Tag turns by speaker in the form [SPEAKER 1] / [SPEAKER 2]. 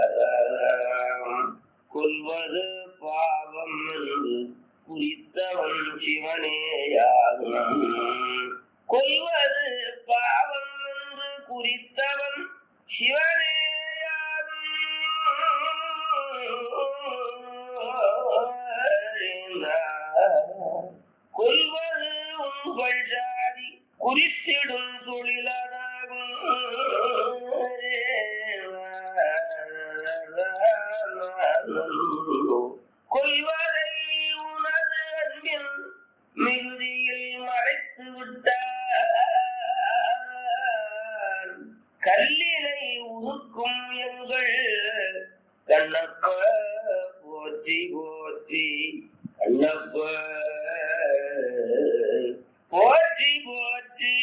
[SPEAKER 1] கொல்வது பாவம் என்று குறித்தவன் சிவனேயாகும் கொல்வது பாவம் என்று குறித்தவன் சிவனேயாகும் கொல்வது உங்கள் ஜாதி குறித்திடும் தொழிலதாகும் கொல்வதை உனது அன்பின் மிகுதியில் மறைத்து விட்டார் கல்லினை உருக்கும் எங்கள் கண்ணப்ப போற்றி போற்றி கண்ணப்ப போற்றி போற்றி